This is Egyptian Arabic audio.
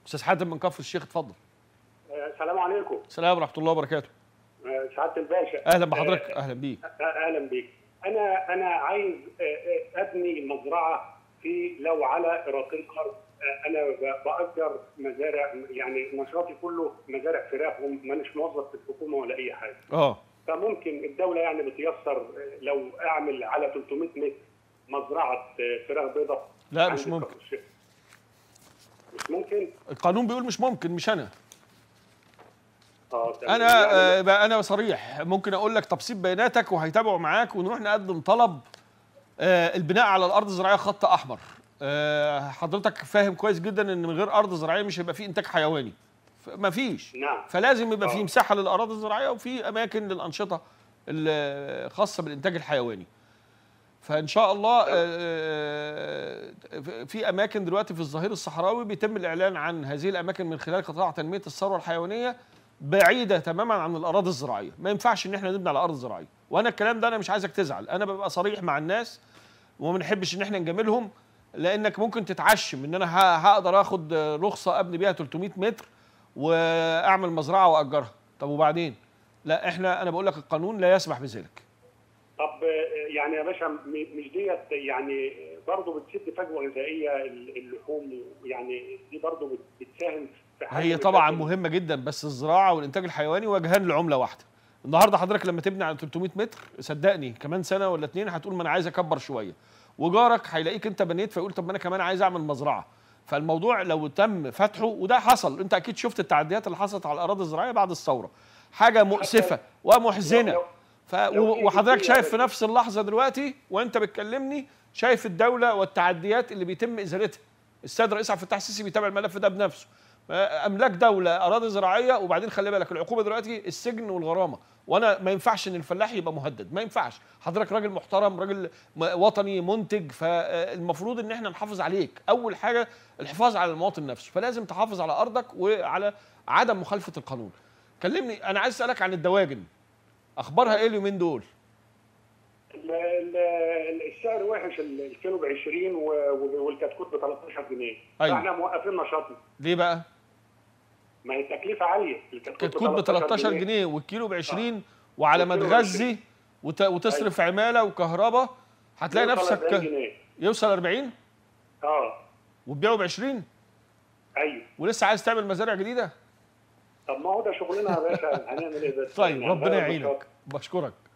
استاذ حاتم من كفر الشيخ اتفضل السلام عليكم السلام ورحمه الله وبركاته آه، سعاده الباشا اهلا بحضرتك اهلا بيك آه، اهلا بيك انا انا عايز آه، آه، ابني مزرعه في لو على اراقين ارض آه، انا ب- باجر مزارع يعني نشاطي كله مزارع فراخ ومانيش موظف في الحكومه ولا اي حاجه اه فممكن الدوله يعني بتيسر آه، لو اعمل على 300 متر مزرعه آه، فراخ بيضاء لا، عندي مش في ممكن. كفر الشيخ. مش ممكن القانون بيقول مش ممكن مش انا اه تمام. انا يعني- آه، بقى انا صريح ممكن اقول لك تبسيط بياناتك وهيتابعوا معاك ونروح نقدم طلب آه، البناء على الارض الزراعيه خط احمر آه، حضرتك فاهم كويس جدا ان من غير ارض زراعيه مش هيبقى فيه انتاج حيواني ف- مفيش نعم فلازم يبقى في آه. مساحه للاراضي الزراعيه وفي اماكن للانشطه الخاصه بالانتاج الحيواني فان شاء الله آه، في اماكن دلوقتي في الظهير الصحراوي بيتم الاعلان عن هذه الاماكن من خلال قطاع تنميه الثروه الحيوانيه بعيده تماما عن الاراضي الزراعيه ما ينفعش ان احنا نبني على ارض زراعيه وانا الكلام ده انا مش عايزك تزعل انا ببقى صريح مع الناس وما بنحبش ان احنا نجاملهم لانك ممكن تتعشم ان انا ه- هقدر اخد رخصه ابني بيها 300 متر واعمل مزرعه واجرها طب وبعدين لا احنا انا بقول لك القانون لا يسمح بذلك طب آه، يعني يا باشا م- مش ديت يعني برضه بتسد فجوه غذائيه ال- اللحوم يعني دي برضه بت- بتساهم في حل هي طبعا مشاكل- مهمه جدا بس الزراعه والانتاج الحيواني وجهان لعمله واحده النهارده حضرتك لما تبني على 300 متر صدقني كمان سنه ولا اتنين هتقول ما انا عايز اكبر شويه وجارك هيلاقيك انت بنيت فيقول طب ما انا كمان عايز اعمل مزرعه فالموضوع لو تم فتحه وده حصل انت اكيد شفت التعديات اللي حصلت على الاراضي الزراعيه بعد الثوره حاجه مؤسفه ومحزنه لو- ف... لو في وحضرتك جزئية شايف في بس. نفس اللحظه دلوقتي وانت بتكلمني شايف الدوله والتعديات اللي بيتم ازالتها السيد الرئيس عبد الفتاح السيسي بيتابع الملف ده بنفسه املاك دوله اراضي زراعيه وبعدين خلي بالك العقوبه دلوقتي السجن والغرامه وانا ما ينفعش ان الفلاح يبقى مهدد ما ينفعش حضرتك راجل محترم راجل م- وطني منتج فالمفروض ان احنا نحافظ عليك اول حاجه الحفاظ على المواطن نفسه فلازم تحافظ على ارضك وعلى عدم مخالفه القانون كلمني انا عايز اسالك عن الدواجن اخبارها ايه اليومين دول ال- ال- السعر وحش ال- الكيلو ب 20 و- و- والكتكوت ب 13 جنيه أيوة. فاحنا موقفين نشاطنا ليه بقى ما هي التكلفه عاليه الكتكوت كتكوت ب 13 جنيه والكيلو ب 20 وعلى ما والكيلو ب تغذي وت- وتصرف عماله وكهرباء هتلاقي يوصل نفسك 40 جنيه يوصل 40 اه وتبيعه ب 20 ايوه ولسه عايز تعمل مزارع جديده طب ما هو ده شغلنا يا باشا هنعمل ايه بس طيب يعني ربنا هنغير يعينك النشاط. بشكرك